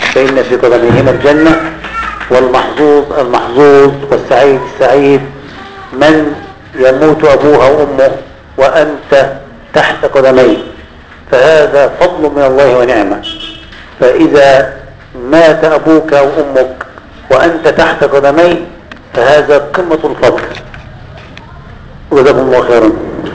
فإن في قدميهما الجنة والمحظوظ المحظوظ والسعيد السعيد من يموت أبوه أو أمه وأنت تحت قدميه فهذا فضل من الله ونعمة فإذا مات أبوك أو أمك وأنت تحت قدميه فهذا قمة الفضل وجزاكم الله خيرا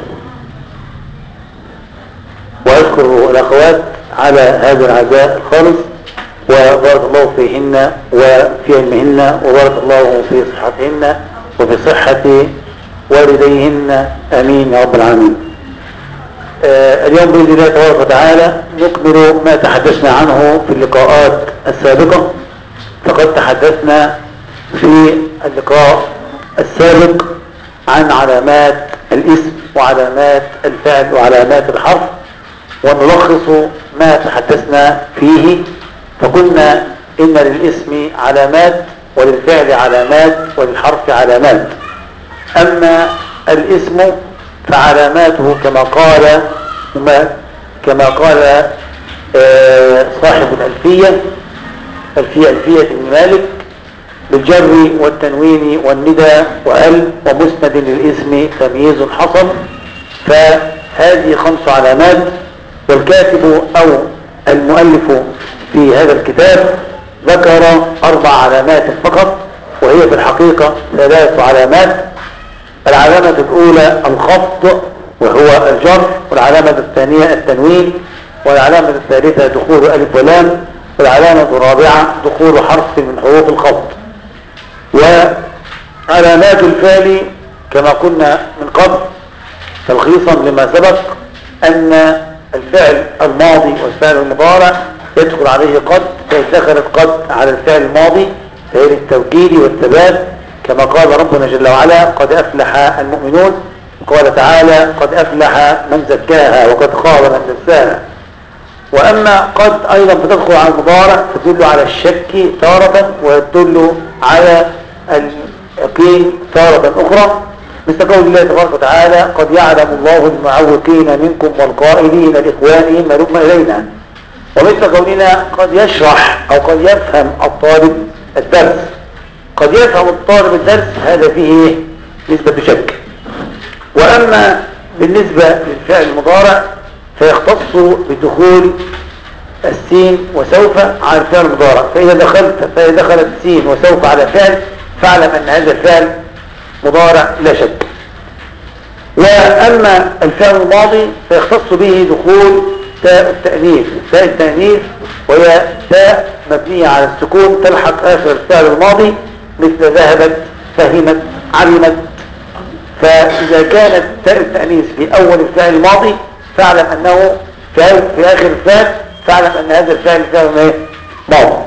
وأذكر الأخوات على هذا العزاء الخالص وبارك الله فيهن وفي علمهن وبارك الله في صحتهن وفي صحة والديهن امين يا رب العالمين آه اليوم باذن الله تبارك وتعالى نكمل ما تحدثنا عنه في اللقاءات السابقة فقد تحدثنا في اللقاء السابق عن علامات الاسم وعلامات الفعل وعلامات الحرف ونلخص ما تحدثنا فيه فقلنا ان للاسم علامات وللفعل علامات وللحرف علامات أما الاسم فعلاماته كما قال كما قال صاحب الألفية ألفية ألفية ابن مالك بالجر والتنوين والندى وأل ومسند للاسم تمييز حصل فهذه خمس علامات والكاتب أو المؤلف في هذا الكتاب ذكر أربع علامات فقط وهي في الحقيقة ثلاث علامات العلامة الأولى الخفض وهو الجر والعلامة الثانية التنوين والعلامة الثالثة دخول ألف ولام والعلامة الرابعة دخول حرف من حروف الخفض وعلامات الفعل كما قلنا من قبل تلخيصا لما سبق أن الفعل الماضي والفعل المضارع يدخل عليه قد فإن دخلت قد على الفعل الماضي فهي للتوكيد والثبات كما قال ربنا جل وعلا قد أفلح المؤمنون قال تعالى قد أفلح من زكاها وقد خاب من دساها وأما قد أيضا بتدخل على المضارع تدل على الشك تارة وتدل على اليقين تارة أخرى مثل قول الله تبارك وتعالى قد يعلم الله المعوقين منكم والقائلين لإخوانهم هلم إلينا ومثل قولنا قد يشرح أو قد يفهم الطالب الدرس قد يفهم الطالب الدرس هذا فيه نسبة شك وأما بالنسبة للفعل المضارع فيختص بدخول السين وسوف على الفعل المضارع فإذا دخلت فإذا دخلت السين وسوف على فعل فاعلم أن هذا الفعل مضارع لا شك وأما الفعل الماضي فيختص به دخول تاء التأنيث تاء التأنيث وهي تاء مبنية على السكون تلحق آخر الفعل الماضي مثل ذهبت فهمت علمت فإذا كانت تاء التأنيث في أول الفعل الماضي فاعلم أنه في آخر الفعل فاعلم أن هذا الفعل فعل ايه؟ ماضي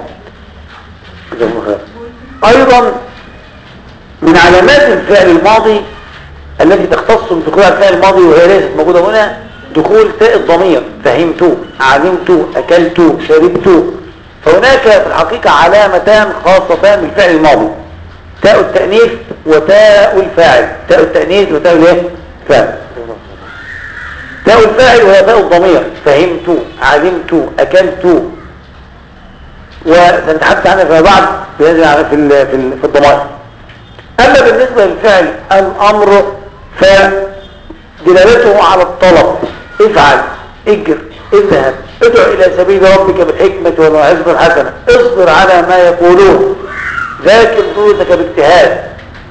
أيضا من علامات الفعل الماضي التي تختص بدخول الفعل الماضي وهي ليست موجودة هنا دخول تاء الضمير فهمت علمت أكلت شربت فهناك في الحقيقة علامتان خاصتان بالفعل الماضي تاء التأنيث وتاء الفاعل تاء التأنيث وتاء الايه فاعل تاء الفاعل وهي تاء الضمير فهمت علمت أكلت وسنتحدث عنها فيما بعد بهذا في في في الضمائر أما بالنسبة للفعل الأمر فدلالته على الطلب افعل اجر اذهب ادع إلى سبيل ربك بالحكمة والموعظة الحسنة اصبر على ما يقولون ذاكر دروسك باجتهاد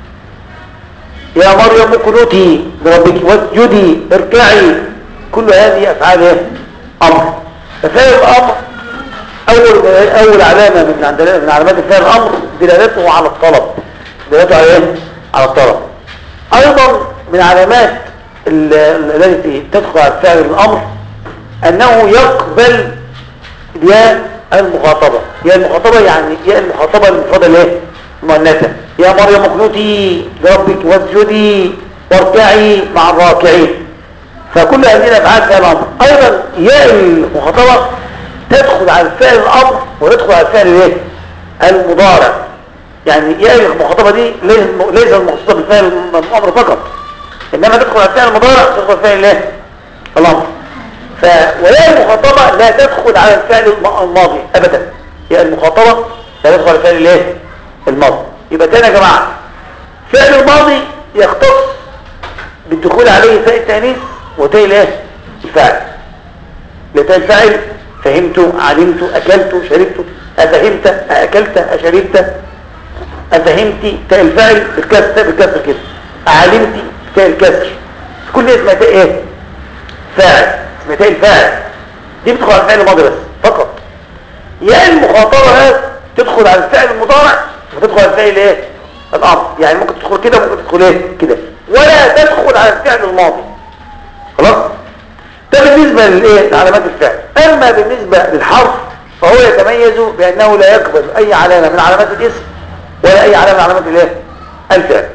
يا مريم اقنتي لربك واسجدي اركعي كل هذه افعال ايه امر ففعل الامر اول اول علامه من من علامات فعل الامر دلالته على الطلب دلالته على ايه على الطلب ايضا من علامات التي تدخل على فعل الامر انه يقبل ياء المخاطبة ياء المخاطبة يعني ياء المخاطبة المفردة الايه مؤنثة يا مريم اقنتي لربك واسجدي واركعي مع الراكعين فكل هذه الافعال فعل الامر ايضا ياء المخاطبة تدخل على فعل الامر وتدخل على فعل الايه المضارع يعني ياء المخاطبة دي ليس المقصودة بالفعل الامر فقط انما تدخل على فعل المضارع تدخل فعل الايه الامر ف ولا المخاطبة لا تدخل على الفعل الماضي ابدا يا المخاطبة فيدخل على فعل الايه الماضي يبقى تاني يا جماعة فعل الماضي يختص بالدخول عليه فاء التانيث وتاء الايه الفاعل لتاء الفاعل فهمت علمت اكلت شربت افهمت اكلت اشربت افهمت تاء الفاعل بالكسر تاء بالكسر كده علمت تاء الكسر كل دي اسمها تاء ايه فاعل اسمها تاء الفاعل دي بتدخل على الفعل الماضي بس فقط يا المخاطبه هذا تدخل على الفعل المضارع وتدخل على الفعل ايه الامر يعني ممكن تدخل كده ممكن تدخل ايه كده ولا تدخل على الفعل الماضي خلاص ده بالنسبه للايه لعلامات الفعل اما بالنسبه للحرف فهو يتميز بانه لا يقبل اي علامه من علامات الاسم ولا اي علامه من علامات الايه الفعل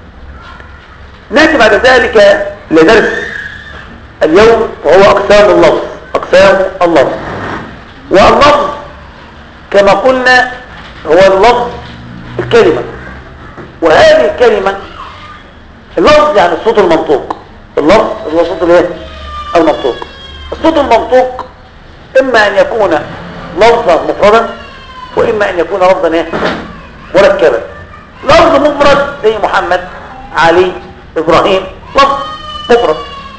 ناتي بعد ذلك لدرس اليوم وهو اقسام اللفظ اقسام اللفظ واللفظ كما قلنا هو اللفظ الكلمة وهذه الكلمة اللفظ يعني الصوت المنطوق اللفظ هو صوت الايه المنطوق الصوت المنطوق اما ان يكون لفظا مفردا واما ان يكون لفظا ايه مركبا لفظ مفرد زي محمد علي ابراهيم لفظ مفرد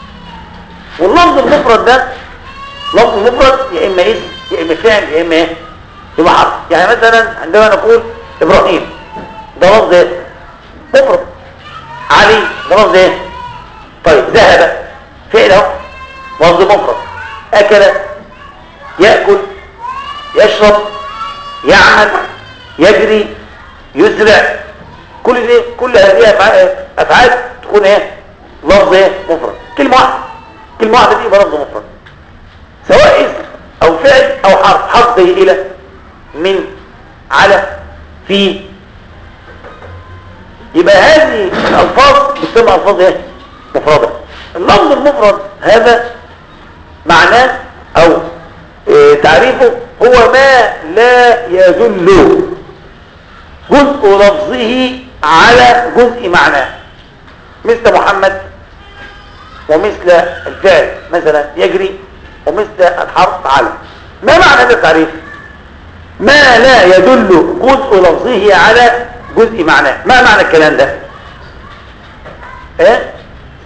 واللفظ المفرد ده لفظ مفرد يا اما اسم يا اما فعل يا اما ايه يبقى حرف يعني مثلا عندما نقول ابراهيم ده لفظ ايه مفرد علي ده لفظ ايه طيب ذهب فعل اهو لفظ مفرد اكل ياكل يشرب يعمل يجري يزرع كل دي كل هذه افعال افعال تكون ايه لفظ ايه مفرد كلمه واحده كلمه واحده دي يبقى لفظ مفرد سواء اسم او فعل او حرف حرف زي الى من على في يبقى هذه الالفاظ بتسمى الفاظ ايه مفرده اللفظ المفرد هذا معناه او إيه تعريفه هو ما لا يدل جزء لفظه على جزء معناه مثل محمد ومثل الفعل مثلا يجري ومثل الحرف على ما معنى هذا التعريف ما لا يدل جزء لفظه على جزء معناه ما معنى الكلام ده ايه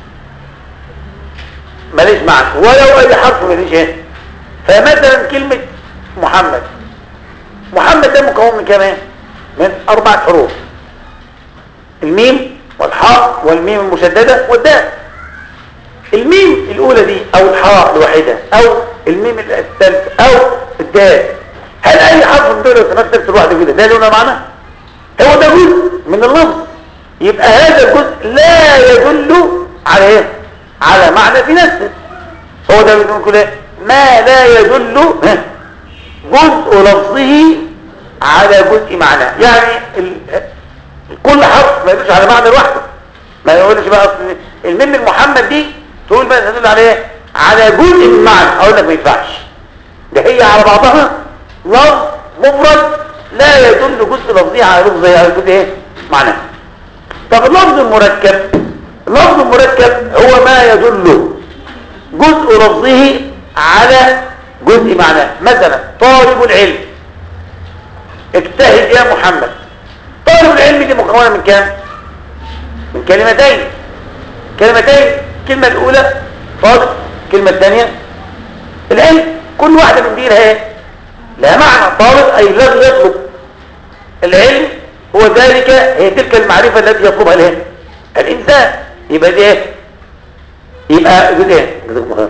ماليش معنى ولو اي حرف ماليش ايه فمثلا كلمة محمد محمد ده مكون من كام ايه من اربع حروف الميم والحاء والميم المشددة والدال الميم الاولى دي او الحاء الواحدة او الميم الثالث او الدال هل اي حرف من دول تمثل لوحده كده ده له معنى هو ده جزء من اللفظ يبقى هذا الجزء لا يدل على ايه على معنى في نفسه هو ده بنقول كده ما لا يدل ها، جزء لفظه على جزء معناه يعني ال... كل حرف ما يدلش على معنى لوحده ما يقولش بقى اصل الميم المحمد دي تقول بقى تدل على ايه على جزء من معنى اقول لك ما ينفعش ده هي على بعضها لفظ مفرد لا يدل جزء لفظي على لفظ على جزء ايه معناه طب اللفظ المركب اللفظ المركب هو ما يدل جزء لفظه على جزء معناه مثلا طالب العلم اجتهد يا محمد طالب العلم دي مكونه من كام من كلمتين كلمتين الكلمه الاولى طالب الكلمه الثانيه العلم كل واحده من دي لها ايه لها معنى طالب اي الذي يطلب العلم هو ذلك هي تلك المعرفه التي يطلبها الايه الانسان يبقى دي ايه يبقى جزء ايه جزاكم خير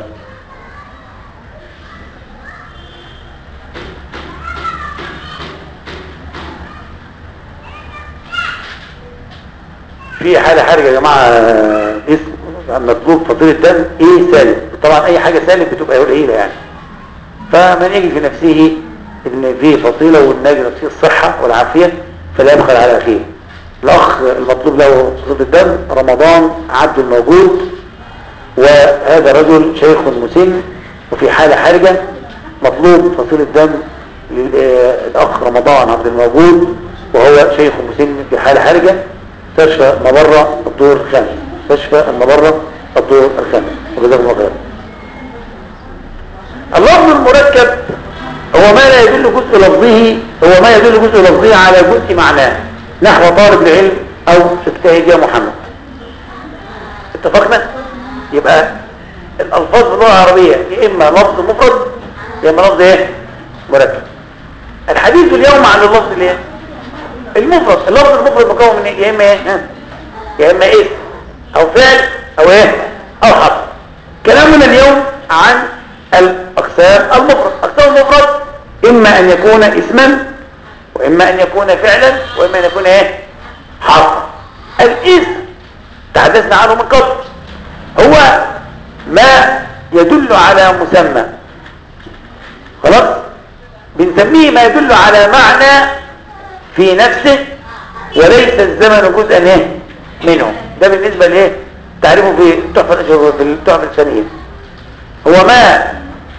في حالة حرجة يا جماعة اسم مطلوب فصيل الدم ايه سالب طبعا اي حاجة سالب بتبقى قليلة يعني فمن يجد في نفسه ان فيه فصيلة والناجي نفسه الصحة والعافية فلا يبخل على اخيه الاخ المطلوب له فصيل الدم رمضان عبد الموجود وهذا رجل شيخ مسن وفي حالة حرجة مطلوب فصيل الدم للاخ رمضان عبد الموجود وهو شيخ مسن في حالة حرجة مستشفى مبرة الدور الخامس مستشفى المبرة الدور الخامس وجزاكم الله خير اللفظ المركب هو ما لا يدل جزء لفظه هو ما يدل جزء لفظه على جزء معناه نحو طالب العلم او اجتهد يا محمد اتفقنا يبقى الالفاظ باللغه العربيه يا اما لفظ مفرد يا اما لفظ ايه مركب الحديث اليوم عن اللفظ الايه المفرد اللفظ المفرد مكون من إيه؟ يا اما ايه يا اما اسم او فعل او ايه او حرف كلامنا اليوم عن الاقسام المفرد اقسام المفرد اما ان يكون اسما واما ان يكون فعلا واما ان يكون ايه حرفا الاسم تحدثنا عنه من قبل هو ما يدل على مسمى خلاص بنسميه ما يدل على معنى في نفسه وليس الزمن جزءا ايه منه ده بالنسبة لايه تعرفه في التحفة في التحفة الثانية هو ما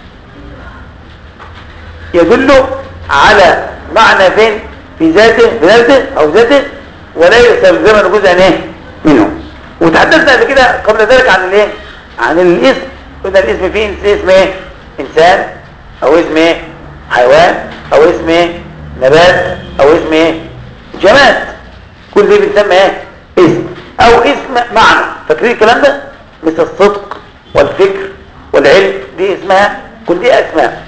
يدل على معنى فين في ذاته في ذاته او ذاته وليس الزمن جزءا ايه منه وتحدثنا قبل كده قبل ذلك عن الايه عن الاسم قلنا الاسم فيه اسم ايه انسان او اسم ايه حيوان او اسم ايه نبات او اسم ايه جماد كل دي بنسمى ايه اسم او اسم معنى فاكرين الكلام ده مثل الصدق والفكر والعلم دي اسمها كل دي اسماء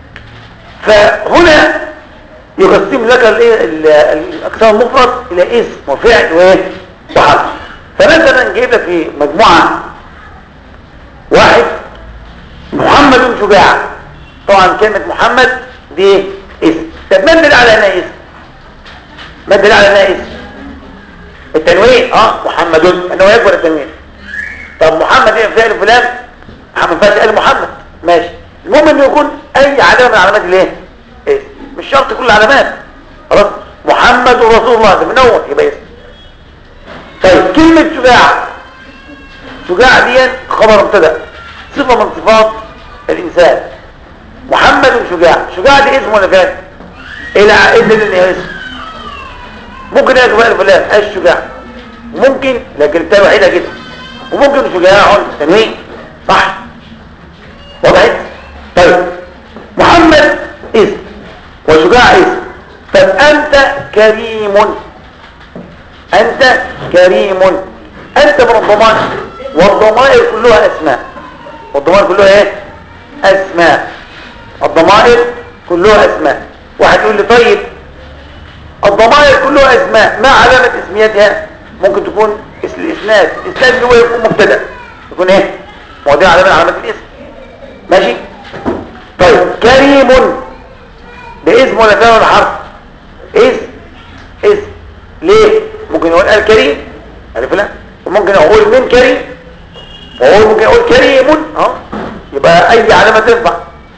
فهنا يقسم لك الاقسام المفرد الى اسم وفعل وايه وحرف فمثلا جايب لك في مجموعه واحد محمد شجاع طبعا كلمه محمد دي اسم طب ما الدليل على انها اسم ما الدليل على انها اسم التنوين اه محمد انه يكبر التنوين طب محمد ايه فعل فلان محمد فاش قال محمد ماشي المهم انه يكون اي علامه من علامات الايه اسم مش شرط كل العلامات خلاص محمد رسول الله ده منور يبقى اسم طيب كلمه شجاع شجاع دي خبر مبتدا صفه من صفات الانسان محمد شجاع شجاع دي اسم ولا فعل الى عائد ان اسم ممكن يا جماعه فلان الشجاع ممكن لكن التاء وحيده كده وممكن شجاع تنوين صح وضعت طيب محمد اسم وشجاع اسم طب انت كريم انت كريم انت من الضمان والضمائر كلها اسماء والضمائر كلها ايه اسماء الضمائر كلها اسماء واحد يقول لي طيب الضمائر كلها اسماء ما علامة اسميتها ممكن تكون الاسناد الاسناد اللي هو يكون مبتدا يكون ايه مواضيع علامة علامة الاسم ماشي طيب كريم ده اسم ولا فعل ولا حرف اسم اسم ليه ممكن يقول الكريم عارف لا وممكن اقول من كريم وهو ممكن اقول كريم اه يبقى اي علامة تنفع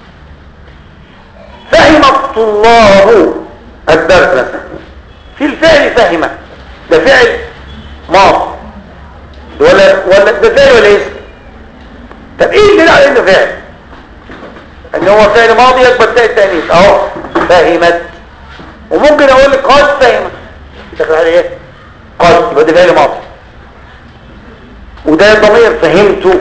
فهم الطلاب الدرس مثلا في الفعل فهم ده فعل ماضي ولا ولا ده فعل ولا اسم طب ايه اللي على انه فعل ان هو فعل ماضي يكبر تاء التانيث اهو فهمت وممكن اقول قد فهمت دخل عليه ايه قد يبقى ده فعل ماضي وده ضمير فهمته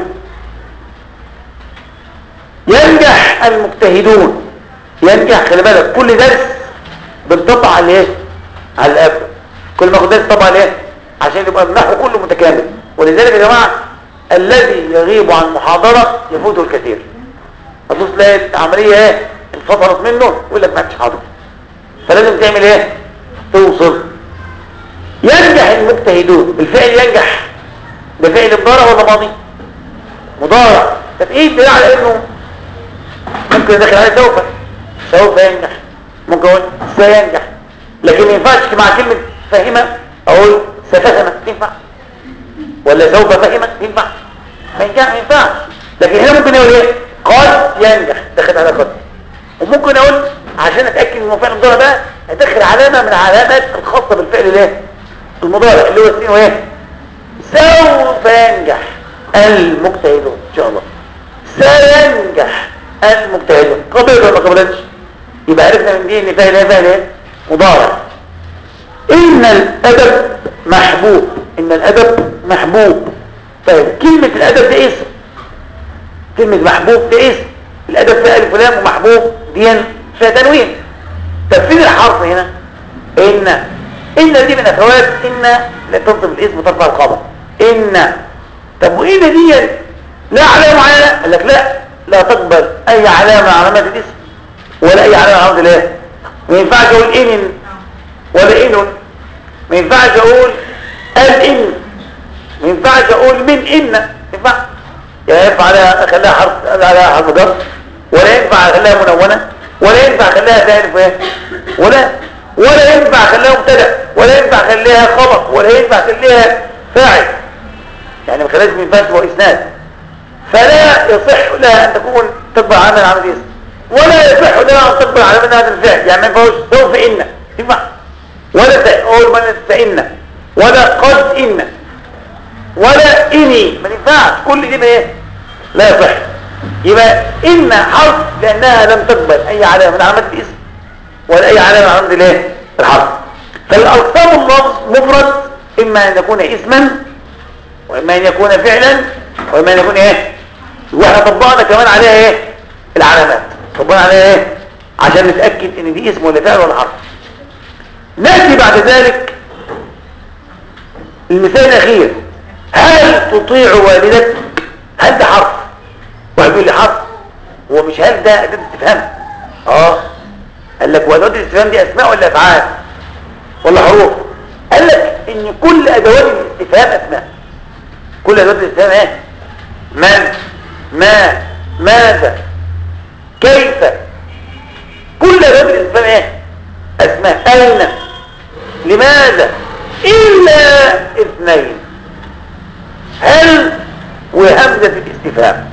ينجح المجتهدون ينجح خلي بالك كل درس بنطبق على ايه على الاب كل ما اخد درس طبق على ايه عشان يبقى النحو كله متكامل ولذلك يا جماعه الذي يغيب عن محاضره يفوته الكثير هتبص تلاقي العمليه ايه انفصلت منه يقول لك ما عادش حاضر فلازم تعمل ايه توصل ينجح المجتهدون الفعل ينجح ده فعل مضارع ولا ماضي مضارع طب ايه الدليل على انه ممكن داخل عليه سوف سوف ينجح ممكن اقول سينجح لكن ما ينفعش مع كلمه فهمه اقول سفهم تنفع ولا سوف فهم تنفع ما ينجح ما ينفعش لكن هنا ممكن اقول ايه قد ينجح دخل على قد وممكن اقول عشان اتاكد ان فعل المضارع ده هدخل علامه من العلامات الخاصه بالفعل الايه المضارع اللي هو السين وايه سوف ينجح المجتهدون ان شاء الله سينجح المجتهدون قبل ولا ما قبلتش يبقى عرفنا من دي ان فعل ايه فعل ايه مضارع ان الادب محبوب ان الادب محبوب طيب كلمة الادب ده اسم كلمة محبوب ده اسم الادب ده الف لام ومحبوب دي فيها تنوين تفسير الحرف هنا ان ان دي من اخوات ان لا تنصب الاسم وترفع الخبر ان طب وان دي لا علامه معينه قال لك لا لا تقبل اي علامه علامات الاسم ولا اي علامه علامات الايه ما ينفعش اقول ان ولا ان ما ينفعش اقول قال ان ما ينفعش اقول من ان ينفع يعني ينفع اخليها حرف عليها حرف جر ولا ينفع اخليها منونه ولا ينفع اخليها فاعل فاعل ولا ولا ينفع اخليها مبتدا ولا ينفع اخليها خبر ولا ينفع اخليها فاعل يعني ما خلاش من ينفعش هو اسناد فلا يصح لها ان تكون تكبر عمل عمل اسم ولا يصح لها ان تكبر على من هذا الفعل يعني ما ينفعش سوف ان ينفع ولا تقول من فإن ولا قد إن ولا إني ما ينفعش كل دي ايه لا يصح يبقى إن حرف لأنها لم تقبل أي علامة من علامات الاسم ولا أي علامة من علامات الايه الحرف فالأقسام اللفظ مفرد إما أن يكون اسما وإما أن يكون فعلا وإما أن يكون إيه واحنا طبقنا كمان عليها إيه العلامات طبقنا عليها إيه عشان نتأكد إن دي اسم ولا فعل ولا حرف نأتي بعد ذلك المثال الأخير هل تطيع والدك هل ده حرف واحد يقول لي حرف هو مش هل ده أداة استفهام اه قال لك وأدوات الاستفهام دي أسماء ولا أفعال ولا حروف قال لك إن كل أدوات الاستفهام أسماء كل أدوات الاستفهام ايه من ما ماذا كيف كل أدوات الاستفهام ايه أسماء أين لماذا إلا اثنين هل وهمزة الاستفهام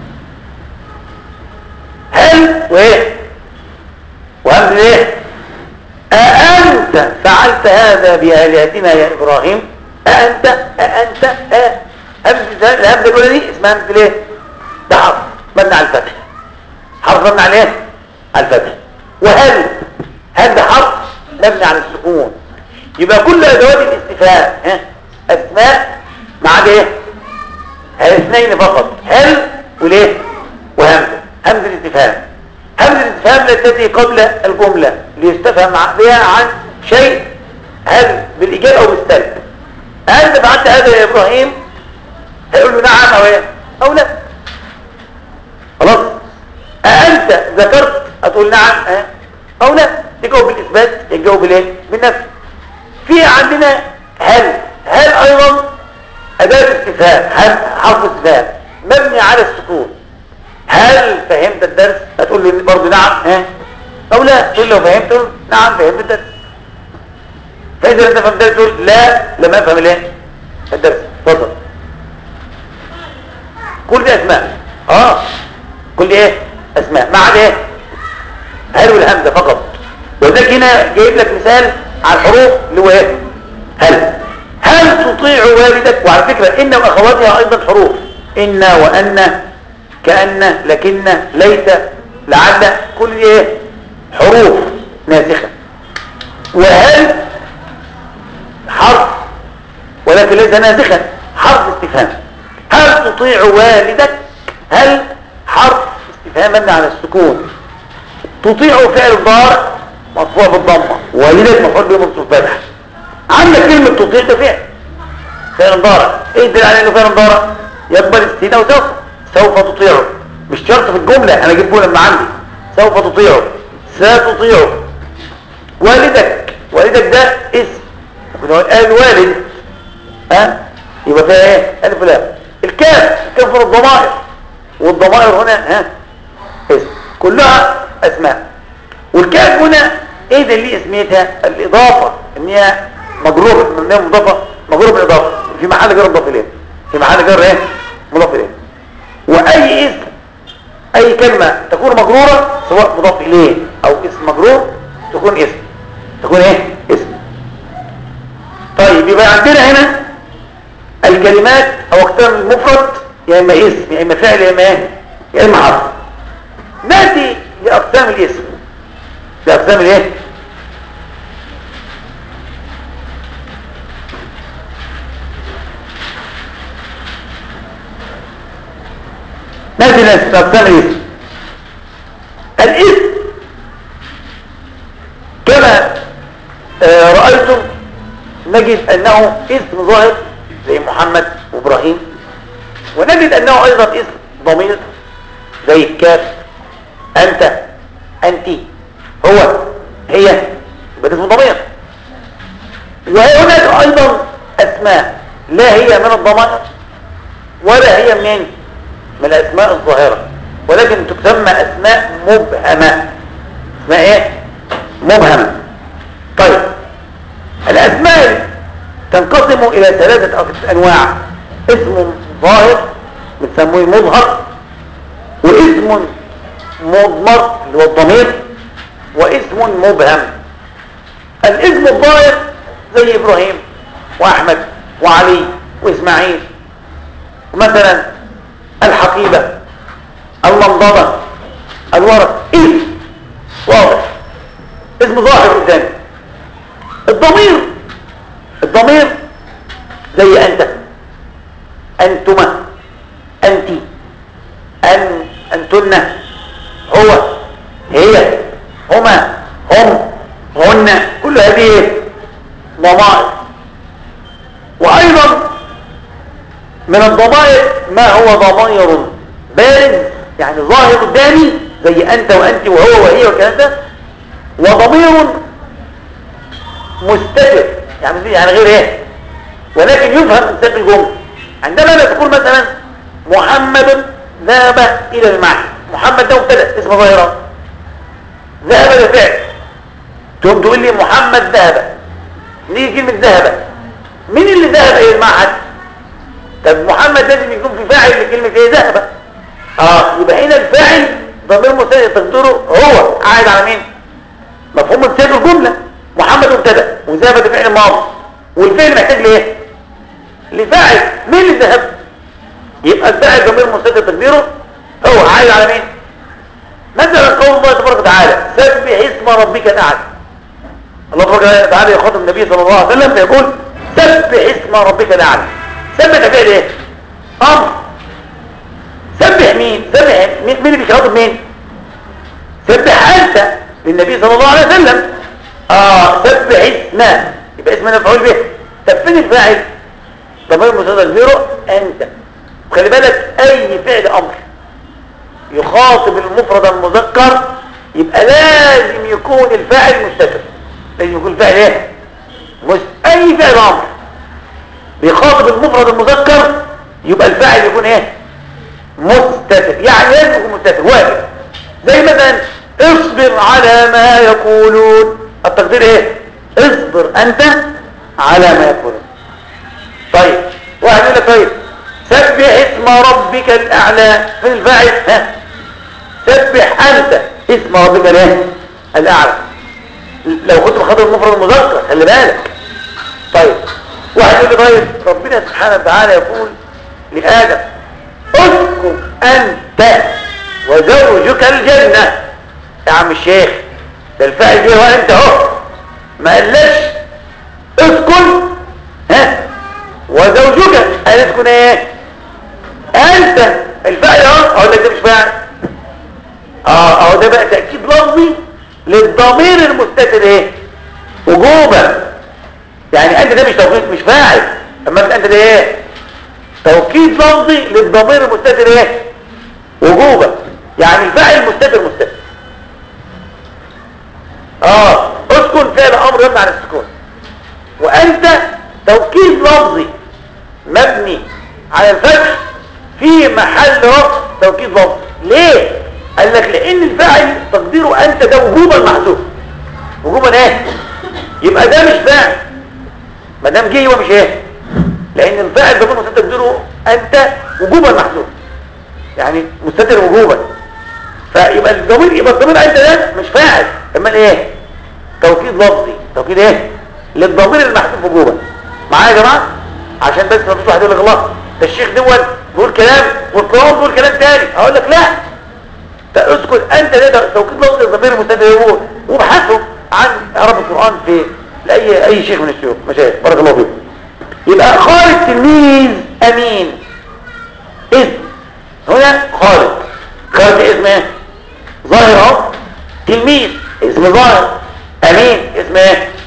هل وايه وهمزة ايه أأنت فعلت هذا بآلهتنا يا إبراهيم أأنت أأنت أ همزة الهمزة الأولى دي اسمها همزة الايه ده حرف مبني على الفتح حرف مبني على ايه على الفتح وهل هل ده حرف مبني على السكون يبقى كل ادوات الاستفهام ها اسماء ما عدا ايه اثنين فقط هل وليه وهمزه همزه الاستفهام همزه الاستفهام التي قبل الجمله ليستفهم بها عن شيء هل بالاجابه او بالسلب انت فعلت هذا يا ابراهيم هيقول له نعم او ايه او لا خلاص أأنت ذكرت هتقول نعم اه او لا تجاوب بالاثبات تجاوب بالايه بالنفي في عندنا هل هل ايضا اداه استفهام هل حرف استفهام مبني على السكون هل فهمت الدرس هتقول لي برضه نعم ها او لا تقول لو فهمت تقول نعم فهمت الدرس فاذا انت فهمت الدرس تقول لا لم افهم الايه الدرس اتفضل كل دي اسماء اه كل دي ايه اسماء ما عدا ايه هل والهمزه فقط وذلك هنا جايب لك مثال على الحروف اللي هو ايه هل هل تطيع والدك وعلى فكرة إن وأخواتها أيضا حروف إن وأن كأن لكن ليت لعل كل ايه حروف ناسخة وهل حرف ولكن ليس ناسخا حرف استفهام هل تطيع والدك هل حرف استفهام مبني على السكون تطيع فعل ضارع مرفوع بالضمه والدك مفعول به منصوب فتح عندك كلمه تطيع ده فعل فعل ضارع ايه الدليل على انه فعل ضارع يقبل استثناء وسوف سوف تطيعه مش شرط في الجمله انا اجيبه لما عندي سوف تطيعه ستطيعه والدك والدك ده اسم ممكن نقول قال والد ها يبقى فيها ايه الف لام الكاف الكاف من الضمائر والضمائر هنا ها اسم كلها اسماء والكاف هنا ايه ده اللي اسميتها الاضافه ان هي مجرور ان هي مضافه مجرور بالاضافه في محل جر مضاف اليه في محل جر ايه مضاف اليه واي اسم اي كلمه تكون مجروره سواء مضاف اليه او اسم مجرور تكون اسم تكون ايه اسم طيب يبقى عندنا هنا الكلمات او اقسام المفرد يا اما اسم يا اما فعل يا اما ايه يا اما حرف ناتي لاقسام الاسم لاقسام الايه ناتي لاقسام الاسم الاسم آه رأيتم نجد أنه اسم ظاهر زي محمد وإبراهيم ونجد أنه أيضا اسم ضمير زي الكاف أنت أنت هو هي يبقى اسم ضمير وهناك أيضا أسماء لا هي من الضمائر ولا هي من من الأسماء الظاهرة ولكن تسمى أسماء مبهمة اسماء إيه؟ مبهمة طيب الأسماء تنقسم إلى ثلاثة أنواع اسم ظاهر بنسميه مظهر واسم مضمر اللي هو الضمير واسم مبهم الاسم الظاهر زي إبراهيم وأحمد وعلي وإسماعيل مثلا الحقيبة المنضبة الورق اسم واضح اسم ظاهر قدامي الضمير الضمير زي أنت أنتما أنت أن أنتن هو هي هما هم هن كل هذه ضمائر وأيضا من الضمائر ما هو ضمائر بارز يعني ظاهر قدامي زي أنت وأنت وهو وهي والكلام ده وضمير مستتر يعني يعني غير ايه ولكن يفهم من سياق الجمله عندما تقول مثلا محمد ذهب الى المعهد محمد ده مبتدا اسم ظاهره ذهب ده فعل تقوم تقول لي محمد ذهب نيجي كلمه ذهب مين اللي ذهب الى المعهد طب محمد لازم يكون في فاعل لكلمه ايه ذهب اه يبقى هنا الفاعل ضمير مستتر تقدره هو قاعد على مين مفهوم من سياق الجمله محمد مبتدا وذهب ده فعل ماضي والفعل محتاج لايه لفاعل مين اللي ذهب يبقى الفاعل ضمير مستتر تقديره هو عايد على مين مثلا قول الله تبارك وتعالى سبح اسم ربك الاعلى الله تبارك وتعالى يخاطب النبي صلى الله عليه وسلم فيقول سبح اسم ربك الاعلى سبح ده فعل ايه امر سبح مين سبح مين مين اللي بيخاطب مين سبح انت للنبي صلى الله عليه وسلم اه سبح اسمه يبقى اسم مفعول به طب فين الفاعل ضمير مستتر زيرو انت خلي بالك اي فعل امر يخاطب المفرد المذكر يبقى لازم يكون الفاعل مستتر لازم يكون الفاعل ايه مست... اي فعل امر بيخاطب المفرد المذكر يبقى الفاعل يكون ايه مستتر يعني لازم يكون مستتر واجب زي مثلا اصبر على ما يقولون التقدير ايه اصبر انت على ما يقولون طيب واحد يقول لك طيب سبح اسم ربك الاعلى فين الفاعل ها سبح انت اسم ربك الايه الاعلى لو كنت بخاطب المفرد المذكر خلي بالك طيب واحد يقول لي طيب ربنا سبحانه وتعالى يقول لادم اسكن انت وزوجك الجنه يا عم الشيخ ده الفاعل جه وانت اهو ما قالش اسكن ها وزوجك قال اسكن ايه انت الفاعل اهو اقول لك ده مش فاعل اه اهو ده بقى تاكيد لفظي للضمير المستتر ايه وجوبا يعني انت ده مش توكيد مش فاعل اما انت ده ايه توكيد لفظي للضمير المستتر ايه وجوبا يعني الفاعل مستتر مستتر اه اسكن فعل امر يبنى على السكون وانت توكيد لفظي مبني على الفتح في محل رفع توكيد لفظي ليه قال لك لان الفاعل تقديره انت ده وجوبا محذوف وجوبا ايه يبقى ده مش فاعل ما دام جه يبقى مش ايه لان الفاعل ده مستتر تقديره انت وجوبا محذوف يعني مستتر وجوبا فيبقى الضمير يبقى الضمير انت ده مش فاعل امال ايه توكيد لفظي توكيد ايه للضمير المحذوف وجوبا معايا يا جماعه عشان بس ما فيش واحد يقول لك الله ده الشيخ دول بيقول كلام والقران بيقول كلام تاني اقول لك لا اسكت انت ده توكيد لفظي الضمير المستتر يقول وابحثوا عن اعراب القران في لاي اي شيخ من الشيوخ مشايخ بارك الله فيكم يبقى خالد تلميذ امين اسم هنا خالد خالد اسم ايه ظاهر اهو تلميذ اسم ظاهر امين اسم ايه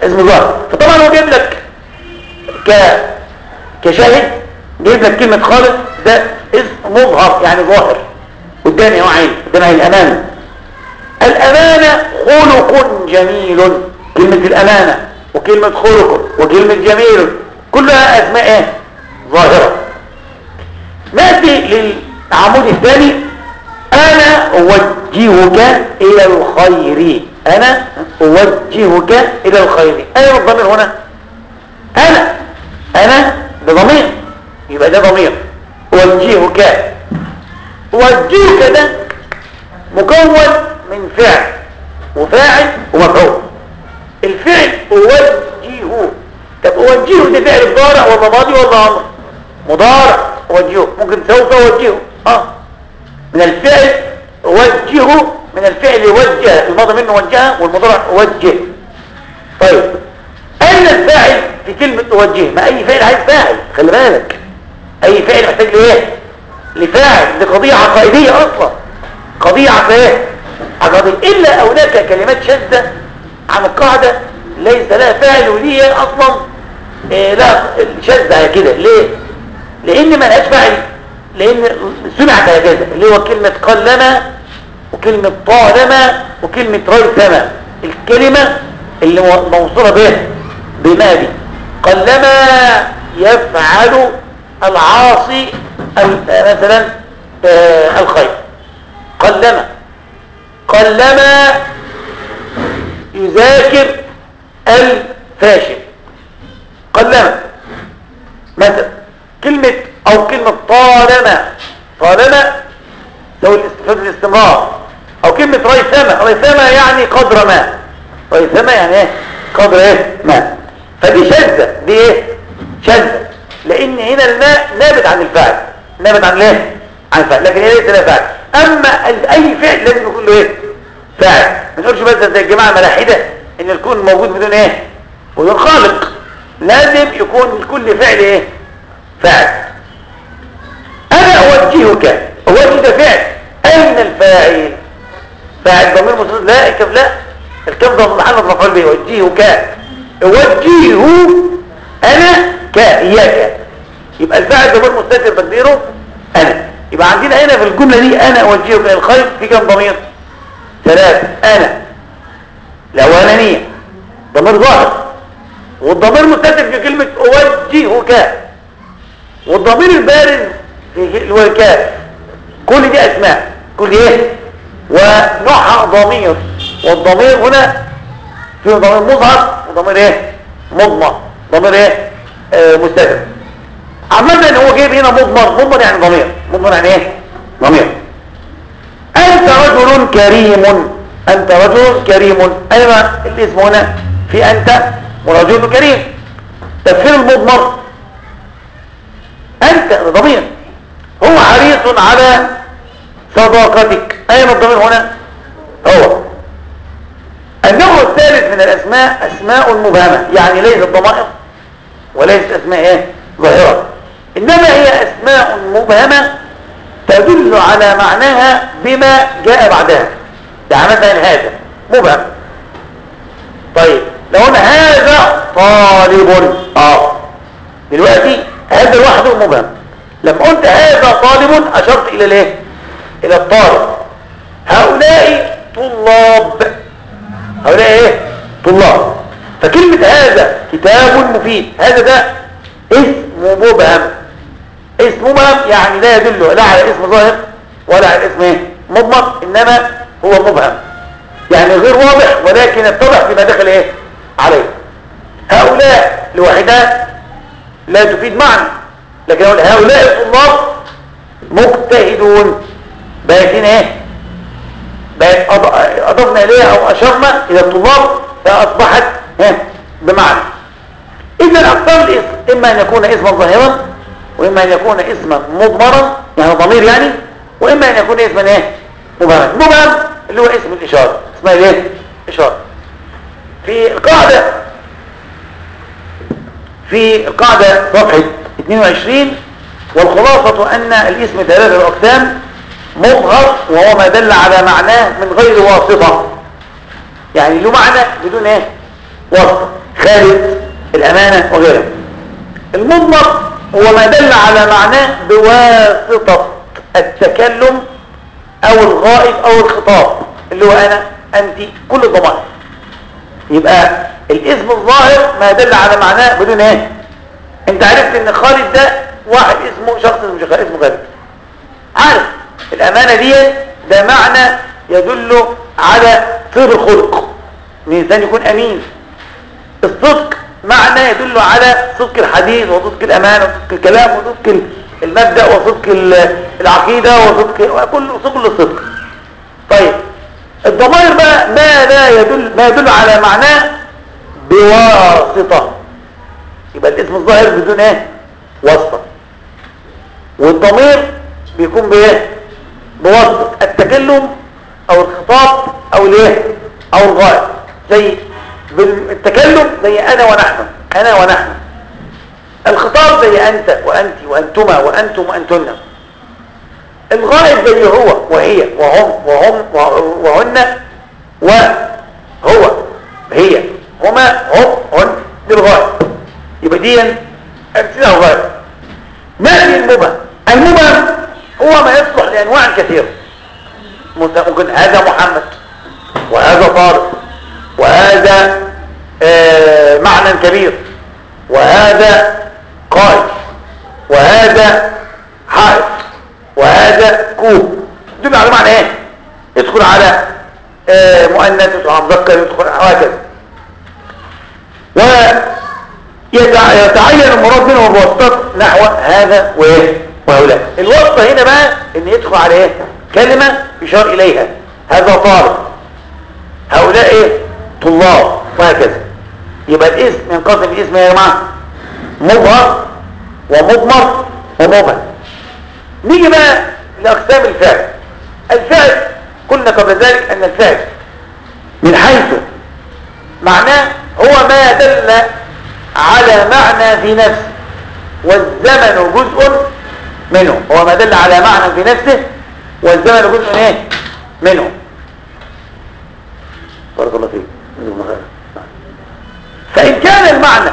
اسم ظاهر فطبعا هو جايب لك ك كشاهد جايب لك كلمة خالد ده اسم مظهر يعني ظاهر قدامي هو عين قدامي الأمانة الأمانة خلق جميل كلمة الأمانة وكلمة خلق وكلمة جميل كلها أسماء ايه ظاهرة نأتي للعمود الثاني أنا أوجهك إلى الخير أنا أوجهك إلى الخير أين الضمير هنا أنا أنا بضمير يبقى ده ضمير أوجهك أوجهك ده مكون من فعل وفاعل ومفعول الفعل أوجهه طب أوجهه ده فعل مضارع ولا ماضي ولا أمر مضارع أوجهه ممكن سوف أوجهه اه من الفعل أوجهه من الفعل وجه الماضي منه وجهه والمضارع وجه طيب أين الفاعل في كلمة أوجه ما أي فعل عايز فاعل خلي بالك أي فعل محتاج لإيه لفاعل دي قضية عقائدية أصلا قضية عقائدية عقائدية إلا هناك كلمات شاذة عن القاعدة ليس لها فاعل ودي أصلا إيه لا شاذة كده ليه لأن ما لهاش فاعل لأن سمعت هكذا اللي هو كلمة قلما وكلمة طالما وكلمة ريثما الكلمة اللي موصولة به بمادي قلما يفعل العاصي مثلا آه الخير قلما قلما يذاكر الفاشل قلما مثلا كلمة او كلمة طالما طالما لو الاستفادة الاستمرار او كلمة ريثما ريثما يعني قدر ما ريثما يعني ايه قدر ايه ما فدي شاذة دي ايه شاذة لان هنا الماء نابت عن الفعل نابت عن الايه عن الفعل لكن هي ليس لها فعل اما اي فعل لازم يكون له ايه فاعل ما نقولش بس زي الجماعه الملاحده ان الكون موجود بدون ايه بدون خالق لازم يكون لكل فعل ايه فاعل انا اوجهك اوجه ده فعل اين الفاعل فاعل ضمير مستتر لا الكف لا الكف ضمير محل مفعول به اوجهك اوجهه انا كاياك يبقى الفاعل ضمير مستتر تقديره انا يبقى عندنا هنا في الجمله دي انا اوجهك الى الخير في كم ضمير ثلاثة أنا الأولانية ضمير ظاهر والضمير مستتر في كلمة أوجهك والضمير البارز في الكاف كل دي أسماء كل دي إيه ونوعها ضمير والضمير هنا في ضمير مظهر وضمير إيه مضمر ضمير إيه آه مستتر عامة هو جايب هنا مضمر مضمر يعني ضمير مضمر يعني إيه ضمير أنت رجل كريم أنت رجل كريم أين الاسم هنا في أنت ورجل كريم تفسير المضمر أنت ضمير هو حريص على صداقتك أين الضمير هنا هو النوع الثالث من الأسماء أسماء مبهمة يعني ليست ضمائر وليست أسماء إيه؟ ظاهرة إنما هي أسماء مبهمة تدل على معناها بما جاء بعدها يعني مثلا هذا مبهم طيب لو قلنا هذا طالب اه دلوقتي هذا لوحده مبهم لما قلت هذا طالب اشرت الى الايه الى الطالب هؤلاء طلاب هؤلاء ايه طلاب فكلمة هذا كتاب مفيد هذا ده اسم مبهم اسم مبهم يعني لا يدل لا على اسم ظاهر ولا على اسم ايه مضمر انما هو مبهم يعني غير واضح ولكن اتضح بما دخل ايه عليه هؤلاء لوحدها لا تفيد معنى لكن هؤلاء الطلاب مجتهدون بايتين ايه بقت اضفنا اليها او اشرنا الى الطلاب فاصبحت ايه بمعنى اذا اقسام الاسم اما ان يكون اسما ظاهرا واما ان يكون اسما مضمرا يعني ضمير يعني واما ان يكون اسما ايه مبهم مبهم اللي هو اسم الاشاره اسمها ايه اشاره في القاعده في القاعده صفحه 22 والخلاصه ان الاسم ثلاثه اقسام مظهر وهو ما دل على معناه من غير واسطه يعني له معنى بدون ايه واسطه خالد الأمانة وغيرها المضمر هو ما دل على معناه بواسطة التكلم أو الغائب أو الخطاب اللي هو أنا أنت كل الضمائر يبقى الاسم الظاهر ما دل على معناه بدون ايه انت عرفت ان خالد ده واحد اسمه شخص اسمه اسمه خالد عارف الامانه دي ده معنى يدل على طيب الخلق ان الانسان يكون امين الصدق معنى يدل على صدق الحديث وصدق الأمانة وصدق الكلام وصدق المبدأ وصدق العقيدة وصدق كل كل الصدق طيب الضمائر بقى ما لا يدل ما يدل على معناه بواسطة يبقى الاسم الظاهر بدون ايه واسطة والضمير بيكون بايه بواسطة التكلم او الخطاب او الايه او الغائب زي بالتكلم زي انا ونحن انا ونحن الخطاب زي انت وانت وانتما وانتم وانتن الغائب زي هو وهي وهم وهم وهن وهو هي هما هم هن دي الغائب يبقى دي امثله الغائب ما في المبهم المبهم هو ما يصلح لانواع كثيره ممكن هذا محمد وهذا طارق وهذا آه معنى كبير وهذا قائد وهذا حائط وهذا كوب دول على معنى ايه يدخل على آه مؤنث يدخل على مذكر يدخل وهكذا ويتعين المراد منه بواسطات نحو هذا وايه وهؤلاء الواسطه هنا بقى ان يدخل على ايه كلمه يشار اليها هذا طالب هؤلاء ايه طلاب وهكذا يبقى الاسم ينقسم الاسم يا جماعه مظهر ومضمر ومبهم نيجي بقى لاقسام الفعل الفعل قلنا قبل ذلك ان الفعل من حيث معناه هو ما دل على معنى في نفسه والزمن جزء منه هو ما دل على معنى في نفسه والزمن جزء من ايه منه بارك الله فيك فإن كان المعنى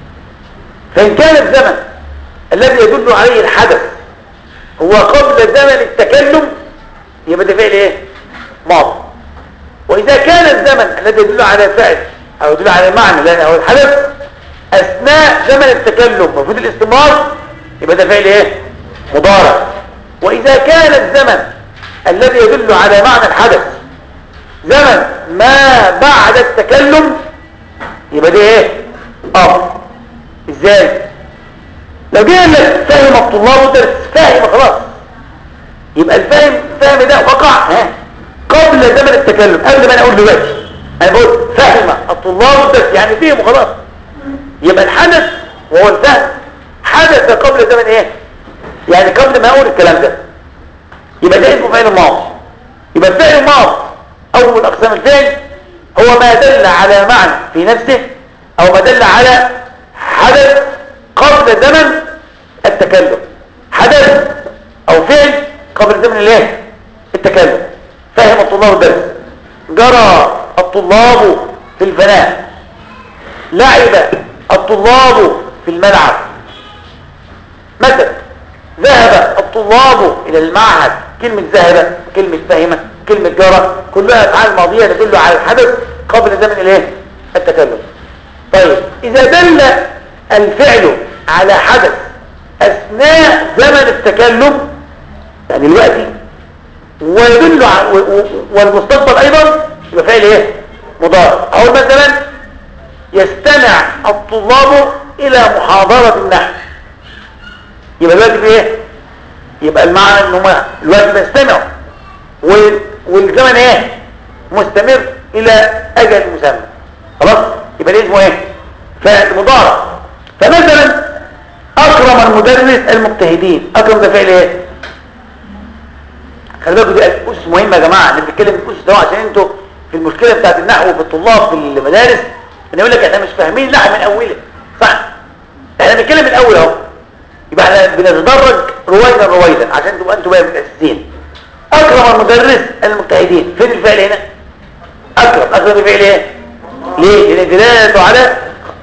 فإن كان الزمن الذي يدل عليه الحدث هو قبل زمن التكلم يبقى ده فعل ايه ماضي وإذا كان الزمن الذي يدل على الفعل أو يدل على المعنى أو الحدث أثناء زمن التكلم المفروض الاستمرار يبقى ده فعل ايه مضارع وإذا كان الزمن الذي يدل على معنى الحدث زمن ما بعد التكلم يبقى ده ايه امر ازاي لو جينا لك فاهم الطلاب ودرس فاهم خلاص يبقى الفاهم الفهم ده وقع ها قبل زمن التكلم قبل ما انا اقول دلوقتي انا بقول فهم الطلاب ودرس يعني فهم خلاص يبقى الحدث وهو الفهم حدث قبل زمن ايه يعني قبل ما اقول الكلام ده يبقى ده اسمه فعل الماضي يبقى الفعل الماضي اول اقسام الفعل هو ما دل على معنى في نفسه او ما دل على حدث قبل زمن التكلم حدث او فعل قبل زمن الايه التكلم فهم الطلاب الدرس جرى الطلاب في الفناء لعب الطلاب في الملعب مثلا ذهب الطلاب الى المعهد كلمة ذهب كلمة فهم كلمة جرى كلها افعال ماضية تدل على الحدث قبل زمن الايه التكلم طيب اذا دل الفعل على حدث اثناء زمن التكلم يعني دلوقتي ويدل على والمستقبل ايضا يبقى فعل ايه مضارع او مثلا يستمع الطلاب الى محاضرة النحو يبقى دلوقتي ايه يبقى المعنى ان هم دلوقتي بيستمعوا والزمن ايه مستمر الى اجل مسمى خلاص يبقى ده اسمه ايه فعل مضارع فمثلا اكرم المدرس المجتهدين اكرم ده فعل ايه خلي بالكم دي اسس مهمه يا جماعه اللي بنتكلم في الاسس ده عشان انتوا في المشكله بتاعت النحو في الطلاب في المدارس ان يقول لك احنا مش فاهمين النحو من اوله صح احنا بنتكلم من الاول اهو يبقى احنا بنتدرج رويدا رويدا عشان تبقى انتوا بقى متاسسين اكرم المدرس المجتهدين فين الفعل هنا اكرم اكرم الفعل ايه ليه لان دلاله على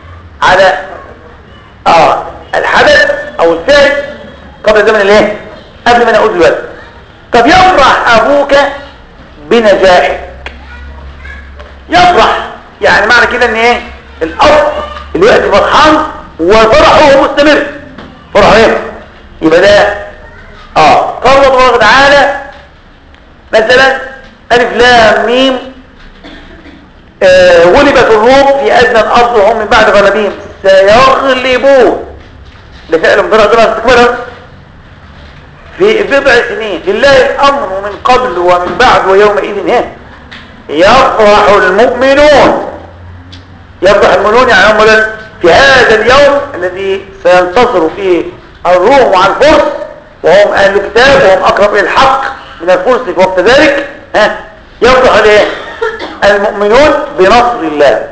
قبل زمن الايه قبل ما نقول دلوقتي طب يفرح ابوك بنجاحك يفرح يعني معنى كده ان ايه الاب اللي ياتي فرحان وفرحه مستمر فرح ايه يبقى ده اه قال الله تعالى مثلا الف لام ميم آه ولبت الروم في ادنى الارض وهم من بعد غلبهم سيغلبون لفعل مضارع دول استكمالا في بضع سنين لله الامر من قبل ومن بعد ويومئذ هنا يفرح المؤمنون يفرح المؤمنون يعني هم في هذا اليوم الذي سينتصر فيه الروم على الفرس وهم اهل الكتاب وهم اقرب الى الحق من الفرس في وقت ذلك ها يفرح الايه المؤمنون بنصر الله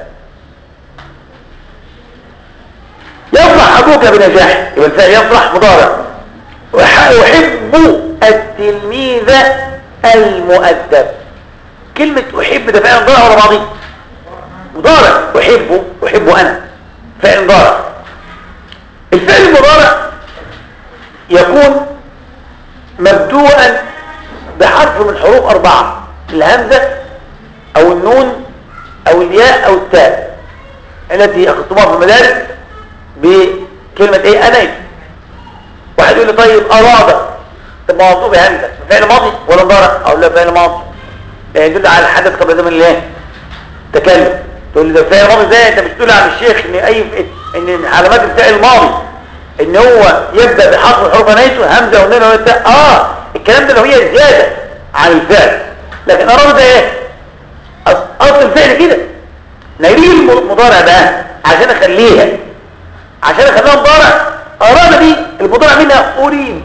يفرح ابوك بنجاحه يبقى الفعل يفرح مضارع احب التلميذ المؤدب كلمة احب ده فعل مضارع ولا ماضي مضارع احبه احبه انا فعل مضارع الفعل المضارع يكون مبدوءا بحرف من حروف اربعة الهمزة او النون او الياء او التاء التي اخذتموها في المدارس بكلمة ايه انا واحد يقول لي طيب اراد طب ما مطلوب همزة فعل ماضي ولا مضارع او لا فعل ماضي يعني يدل على الحدث قبل زمن الايه تكلم تقول لي ده فعل ماضي ازاي انت مش تقول عن الشيخ ان اي ان علامات الفعل الماضي ان هو يبدا بحرف الحروف نهايته همزه ونون وتاء اه الكلام ده لو هي زياده عن الفعل لكن اراد ده ايه اصل الفعل كده نريد المضارع بقى عشان اخليها عشان اخليها مضارع اراد دي المضارع منها اريد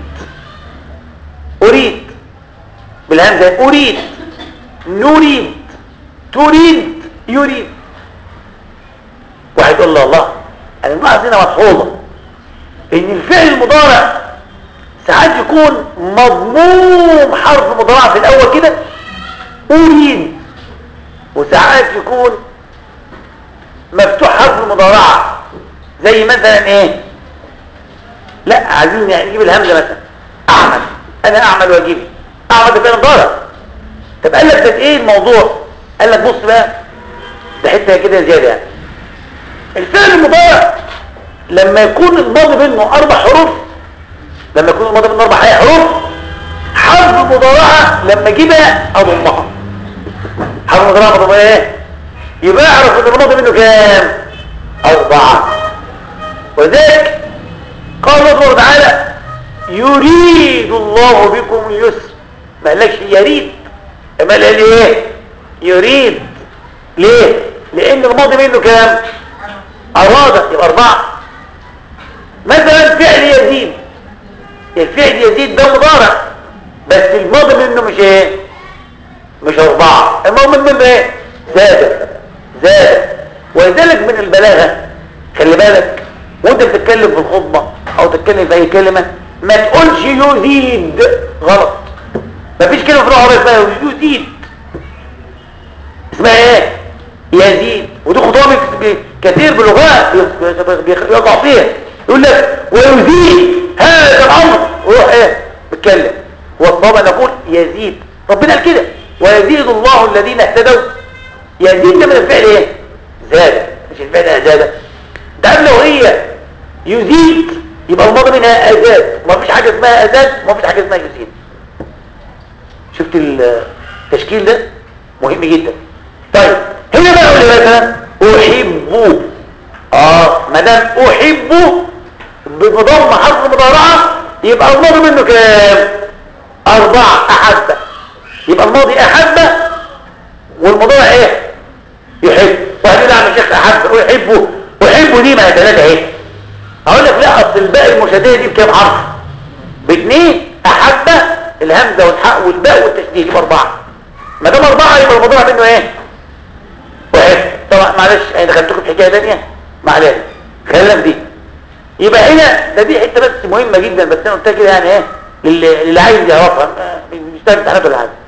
اريد بالهمزه اريد نريد تريد يريد واحد يقول له الله انا الملاحظ هنا ملحوظه ان الفعل المضارع ساعات يكون مضموم حرف مضارع في الاول كده اريد وساعات يكون مفتوح حرف المضارعه زي مثلا ايه لا عايزين يعني نجيب الهمزه مثلا اعمل انا اعمل واجبي اعمل ده فعل مضارع طب قال لك ده ايه الموضوع قال لك بص بقى ده حته كده زياده يعني الفعل المضارع لما يكون الماضي منه اربع حروف لما يكون الماضي منه اربع حروف حرف مضارعه لما اجيبها اضمها حرف مضارعه اضمها ايه يبقى اعرف ان الماضي منه كام اربعه وذلك قال الله سبحانه وتعالى يريد الله بكم اليسر ما قالكش يريد ما قال ايه يريد ليه لان الماضي منه كام اراد يبقى اربعه مثلا فعل يزيد الفعل يزيد ده مضارع بس الماضي منه مش ايه مش اربعه الماضي منه ايه زاد زاد ولذلك من البلاغه خلي بالك وانت بتتكلم في الخطبه او تتكلم في اي كلمه ما تقولش يزيد غلط مفيش كلمه في اللغه اسمها يزيد اسمها ايه يزيد ودي خطوه كثير باللغات بيقع فيها يقول لك ويزيد هذا الامر ويروح ايه بيتكلم والصواب ان نقول يزيد ربنا قال كده ويزيد الله الذين اهتدوا يزيد ده من الفعل ايه زاد مش الفعل زاد ده لو هي يزيد يبقى الماضي منها ازاد ما فيش حاجه اسمها ازاد ما فيش حاجه اسمها يزيد شفت التشكيل ده مهم جدا طيب هنا بقى اقول مثلا احب اه ما دام احب بضم حرف مضارعه يبقى الماضي منه كام اربعه احب يبقى الماضي احب والمضارع ايه يحب واحد يقول يا شيخ احب احبه احبه دي ما هي ثلاثه اهي اقول لك لا اصل الباقي المشدده دي بكام حرف باثنين احب الهمزه والحاء والباء والتشديد يبقى اربعه ما دام اربعه يبقى المضارع منه ايه واحد طبعا معلش انا دخلتكم في حكايه ثانيه معلش خلينا في دي يبقى هنا ده دي حته بس مهمه جدا بس انا قلتها كده يعني ايه للي, اللي عايز يعرفها مش بتاع امتحانات ولا حاجه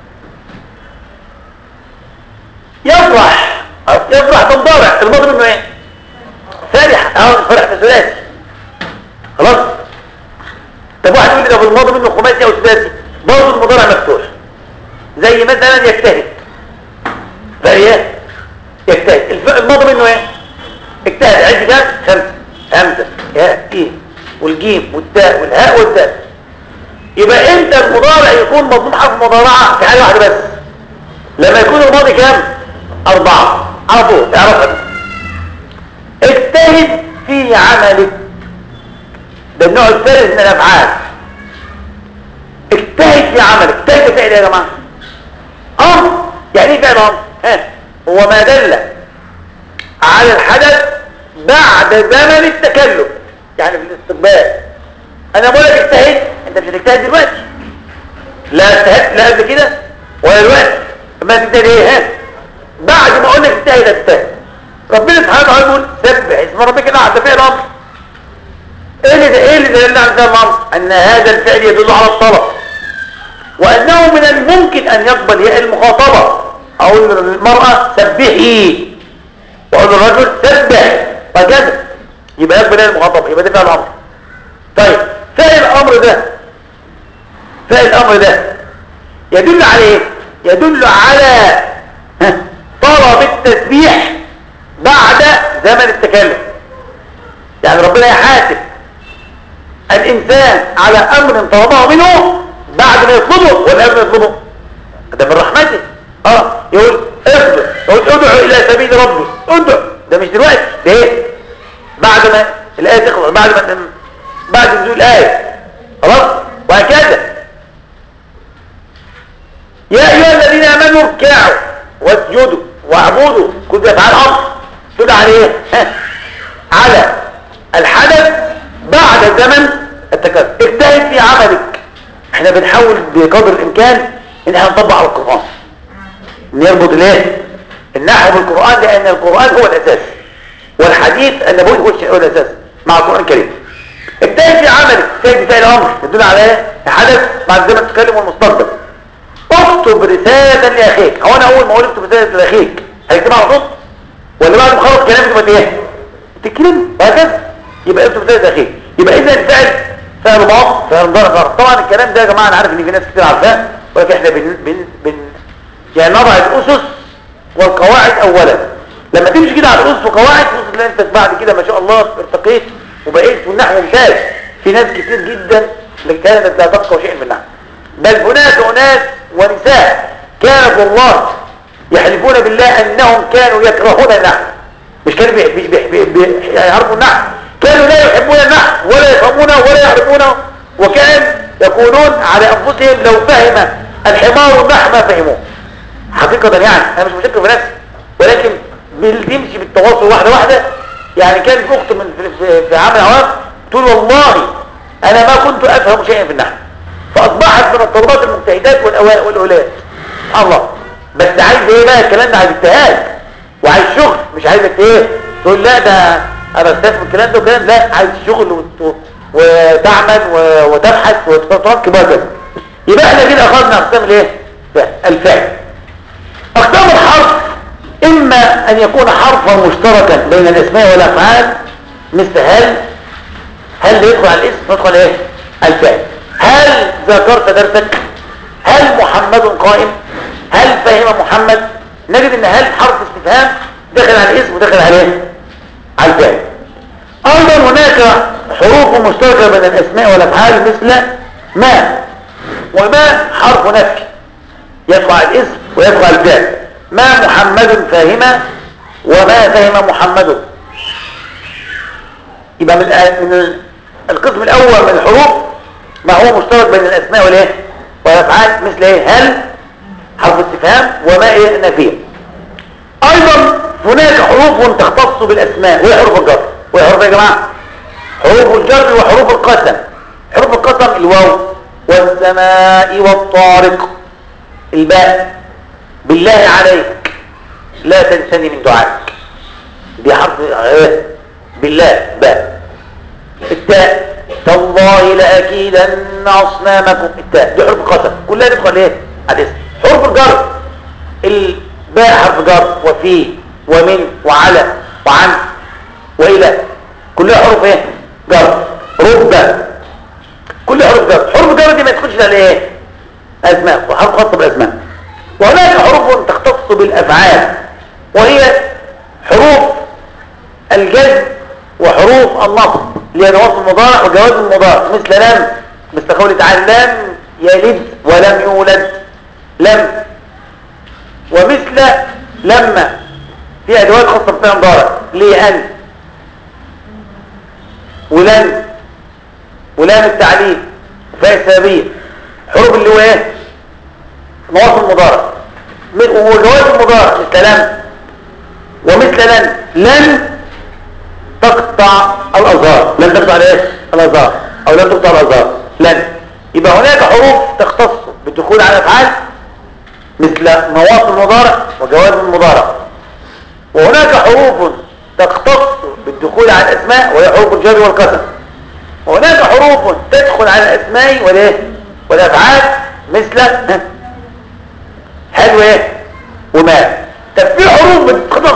يفرح يفرح تنضارع الماضي منه ايه فرح اه فرح في ثلاثي خلاص طب واحد يقول لي ده الماضي منه خماسي او سداسي برضه المضارع مفتوح زي مثلا يجتهد فايه يجتهد الماضي منه ايه اجتهد عد كام خمسه همزه ياء ايه والجيم والتاء والهاء والدال يبقى انت المضارع يكون مضمون حرف مضارعه في حاجه واحده بس لما يكون الماضي كام اربعه على طول اعرفها اجتهد في عملك ده النوع الثالث من الافعال اجتهد في عملك اجتهد فعل يا جماعه امر يعني ايه فعل امر ها هو ما دل على الحدث بعد زمن التكلم يعني في الاستقبال انا بقول لك اجتهد انت مش هتجتهد دلوقتي لا اجتهدت لا قبل كده ولا دلوقتي ما تجتهد ايه ها بعد ما اقول لك اجتهد اجتهد ربنا سبحانه وتعالى يقول سبح اسم ربك الاعلى ده فعل امر ايه اللي ايه اللي دلنا على فعل الامر ان هذا الفعل يدل على الطلب وانه من الممكن ان يقبل ياء المخاطبه اقول للمراه سبحي واقول للرجل سبح وهكذا يبقى يقبل ياء المخاطبه يبقى ده فعل امر طيب فعل الامر ده فعل الامر ده يدل على ايه يدل على طلب التسبيح بعد زمن التكلم يعني ربنا يحاسب الإنسان على أمر طلبه منه بعد ما يطلبه ولا قبل ما يطلبه ده من رحمته اه يقول اصبر يقول ادعو إلى سبيل ربي ادعو ده مش دلوقتي ده ايه بعد ما الآية تخلص بعد ما بعد نزول الآية خلاص وهكذا يا أيها الذين آمنوا اركعوا واسجدوا واعبدوا كل ده افعال امر تدل على ايه على الحدث بعد زمن التكلم اجتهد في عملك احنا بنحاول بقدر الامكان ان احنا نطبق على القرآن نربط الايه النحو بالقرآن لان القرآن هو الاساس والحديث النبوي هو الشيء هو الاساس مع القرآن الكريم اجتهد في عملك اجتهد في الامر يدل على ايه الحدث بعد زمن التكلم والمستقبل اكتب رسالة لاخيك هو انا اول ما اقول اكتب رسالة لاخيك هيكتبها على طول ولا بعد ما خلص كلامك تبقى ايه تتكلم وهكذا يبقى اكتب رسالة لاخيك يبقى اذا الفعل فعل ماض فعل مضارع طبعا الكلام ده يا جماعه انا عارف ان في ناس كتير عارفاه ولكن احنا بن بن بن يعني نضع الاسس والقواعد اولا لما تمشي كده على الاسس وقواعد توصل ان انت بعد كده ما شاء الله ارتقيت وبقيت في النحو ممتاز في ناس كتير جدا كانت لا تفقه شيء من النحو بل هناك اناس ونساء كانت والله يحلفون بالله انهم كانوا يكرهون النحو مش كانوا يعرفوا النحو كانوا لا يحبون النحو ولا يفهمونه ولا يعرفونه وكان يقولون على انفسهم لو فهم الحمار النحو ما فهموه حقيقة يعني انا مش مشكل في نفسي ولكن بتمشي بالتواصل واحدة واحدة يعني كان في اخت من في, في, في عام العوام تقول والله انا ما كنت افهم شيئا في النحو فاصبحت من الطلبات المجتهدات والاوائل والاولاد الله بس عايز ايه بقى الكلام ده عايز اجتهاد وعايز شغل مش عايزك ايه تقول لا ده انا استفهم الكلام ده وكلام لا عايز شغل وت... وتعمل و... وتبحث وتركب وكذا يبقى احنا كده اخذنا اقسام الايه الفعل اقسام الحرف اما ان يكون حرفا مشتركا بين الاسماء والافعال مثل هل هل يدخل على الاسم يدخل ايه الفعل هل ذكرت درسك هل محمد قائم هل فهم محمد نجد ان هل حرف استفهام دخل على الاسم ودخل عليه على الفعل ايضا هناك حروف مشتركه بين الاسماء والافعال مثل ما وما حرف نفي يدخل على الاسم ويدخل على الفعل ما محمد فاهم وما فهم محمد يبقى من من القسم الاول من الحروف ما هو مشترك بين الاسماء والايه والافعال مثل ايه هل حرف استفهام وما ايه نفيه ايضا هناك حروف تختص بالاسماء وهي حروف الجر وهي حروف يا جماعه حروف الجر وحروف القسم حروف القسم الواو والسماء والطارق الباء بالله عليك لا تنسني من دعائك دي حرف ايه بالله باء التاء تالله لاكيدن اصنامكم التاء دي حروف قسم كلها تدخل ايه على الاسم حروف الجر الباء حرف جر وفي ومن وعلى وعن والى كلها حروف ايه جر رب كل حروف جر حروف جر دي ما يدخلش على ايه اسماء وحرف خاص بالاسماء وهناك حروف تختص بالافعال وهي حروف الجزم وحروف النصب اللي هي نواصب المضارع وجواز المضارع مثل لم مثل قوله تعالى لم يلد ولم يولد لم ومثل لما في ادوات خاصه بفعل مضارع لان ولن ولام التعليل وفاء السببيه حروف اللي هو ايه نواصب المضارع وجواز المضارع مثل لم ومثل لن لن تقطع الازهار لن تقطع الايه الازهار او لن تقطع الازهار لن يبقى هناك حروف تختص بالدخول على افعال مثل نواصب المضارع وجواز المضارع وهناك حروف تختص بالدخول على الاسماء وهي حروف الجر والقسم وهناك حروف تدخل على الاسماء والايه والافعال مثل حلو ايه وما طب في حروف بتختص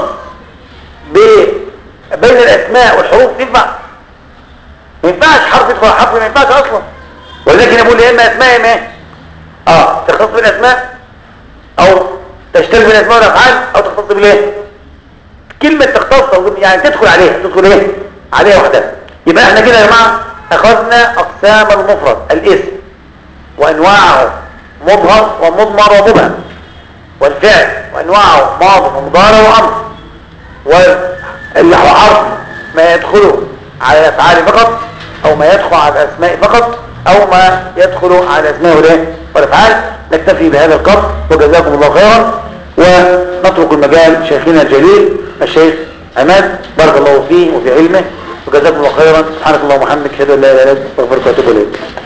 بين الاسماء والحروف تنفع ما ينفعش حرف يدخل حرف ما ينفعش اصلا ولكن اقول يا اما اسماء يا اما ايه اه تختص بالاسماء او تشتغل بالاسماء والافعال او تختص بالايه كلمه تختص يعني تدخل عليها تدخل ايه عليها وحدها يبقى احنا كده يا جماعه اخذنا اقسام المفرد الاسم وانواعه مظهر ومضمر ومبهم والفعل وانواعه ماضي ومضارع وامر واللي هو حرف ما يدخله على الافعال فقط او ما يدخل على الاسماء فقط او ما يدخل على الاسماء والايه والافعال نكتفي بهذا القدر وجزاكم الله خيرا ونترك المجال شيخنا الجليل الشيخ عماد بارك الله فيه وفي علمه وجزاكم الله خيرا سبحانك اللهم وبحمدك اشهد ان لا اله الا انت استغفرك واتوب اليك